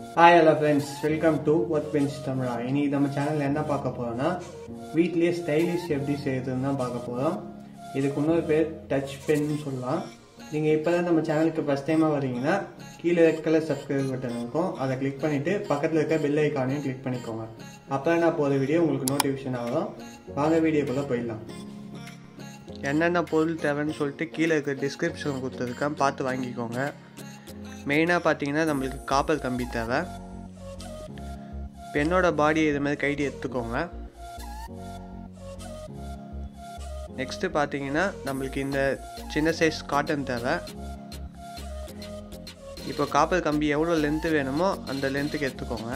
hi hello friends welcome to work bench Tamizha இனி நம்ம சேனலில் என்ன பார்க்க போகிறோம்னா வீட்லேயே ஸ்டைலிஷ் எப்படி செய்யறதுன்னு தான் பார்க்க போகிறோம் இதுக்கு இன்னொரு பேர் டச் பென்னு சொல்லலாம் நீங்கள் இப்போ தான் நம்ம சேனலுக்கு ஃபஸ்ட் டைமாக வரீங்கன்னா கீழே ரெட் கலர் சப்ஸ்கிரைப் பட்டன் இருக்கும் அதை கிளிக் பண்ணிவிட்டு பக்கத்தில் இருக்க பெல் ஐக்கானையும் கிளிக் பண்ணிக்கோங்க அப்போ நான் போகிற வீடியோ உங்களுக்கு நோட்டிஃபிகேஷன் ஆகும் வாங்க வீடியோக்குள்ளே போயிடலாம் என்னென்ன பொருள் தேவைன்னு சொல்லிட்டு கீழே இருக்க டிஸ்கிரிப்ஷன் கொடுத்துருக்கேன் பார்த்து வாங்கிக்கோங்க மெயினாக பார்த்தீங்கன்னா நம்மளுக்கு காப்பர் கம்பி தேவை பெண்ணோட பாடியை இது மாதிரி கைடி எடுத்துக்கோங்க நெக்ஸ்ட்டு பார்த்தீங்கன்னா நம்மளுக்கு இந்த சின்ன சைஸ் காட்டன் தேவை இப்போ காப்பர் கம்பி எவ்வளோ லென்த்து வேணுமோ அந்த லென்த்துக்கு எடுத்துக்கோங்க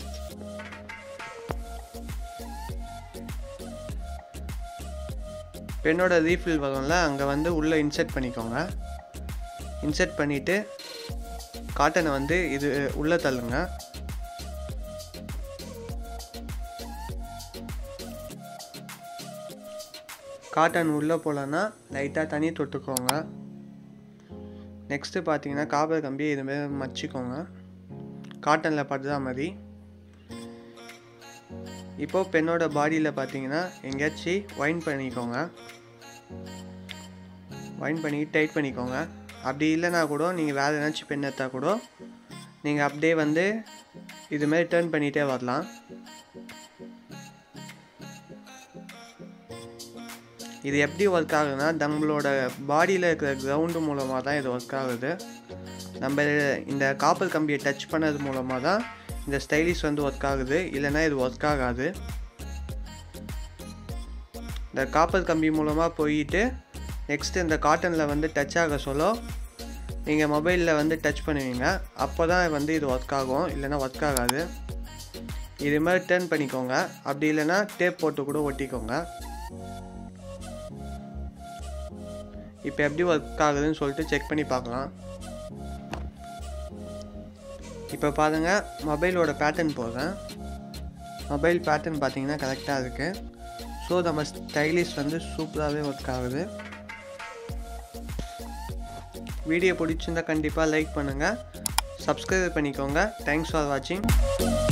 பெண்ணோட ரீஃபில் வரும்ல அங்கே வந்து உள்ளே இன்செர்ட் பண்ணிக்கோங்க இன்செர்ட் பண்ணிவிட்டு காட்டனை வந்து இது உள்ளே தள்ளுங்க காட்டன் உள்ளே போகலன்னா லைட்டாக தண்ணி தொட்டுக்கோங்க நெக்ஸ்ட்டு பார்த்தீங்கன்னா காப்பர் கம்பியை இதுமாரி மச்சிக்கோங்க காட்டனில் படுறா மாதிரி இப்போது பெண்ணோட பாடியில் பார்த்தீங்கன்னா எங்கேயாச்சும் ஒயின் பண்ணிக்கோங்க ஒயின் பண்ணி டைட் பண்ணிக்கோங்க அப்படி இல்லைனா கூட நீங்கள் வேறு ஏதாச்சும் பென் எடுத்தால் கூட நீங்கள் அப்படியே வந்து இதுமாரி டேர்ன் பண்ணிகிட்டே வரலாம் இது எப்படி ஒர்க் ஆகுதுன்னா நம்மளோட பாடியில் இருக்கிற கிரவுண்டு மூலமாக தான் இது ஒர்க் ஆகுது நம்ம இந்த காப்பர் கம்பியை டச் பண்ணது மூலமாக தான் இந்த ஸ்டைலிஷ் வந்து ஒர்க் ஆகுது இல்லைன்னா இது ஒர்க் ஆகாது இந்த காப்பர் கம்பி மூலமாக போயிட்டு நெக்ஸ்ட்டு இந்த காட்டனில் வந்து டச் ஆக சொல்ல நீங்கள் மொபைலில் வந்து டச் பண்ணுவீங்க அப்போ தான் வந்து இது ஒர்க் ஆகும் இல்லைன்னா ஒர்க் ஆகாது இது மாதிரி டேர்ன் பண்ணிக்கோங்க அப்படி இல்லைன்னா டேப் போட்டு கூட ஒட்டிக்கோங்க இப்போ எப்படி ஒர்க் ஆகுதுன்னு சொல்லிட்டு செக் பண்ணி பார்க்கலாம் இப்போ பாருங்க மொபைலோட பேட்டர்ன் போடுறேன் மொபைல் பேட்டர்ன் பார்த்தீங்கன்னா கரெக்டாக இருக்குது ஸோ நம்ம ஸ்டைலிஷ் வந்து சூப்பராகவே ஒர்க் ஆகுது வீடியோ பிடிச்சிருந்தா கண்டிப்பாக லைக் பண்ணுங்கள் சப்ஸ்கிரைப் பண்ணிக்கோங்க தேங்க்ஸ் ஃபார் வாட்சிங்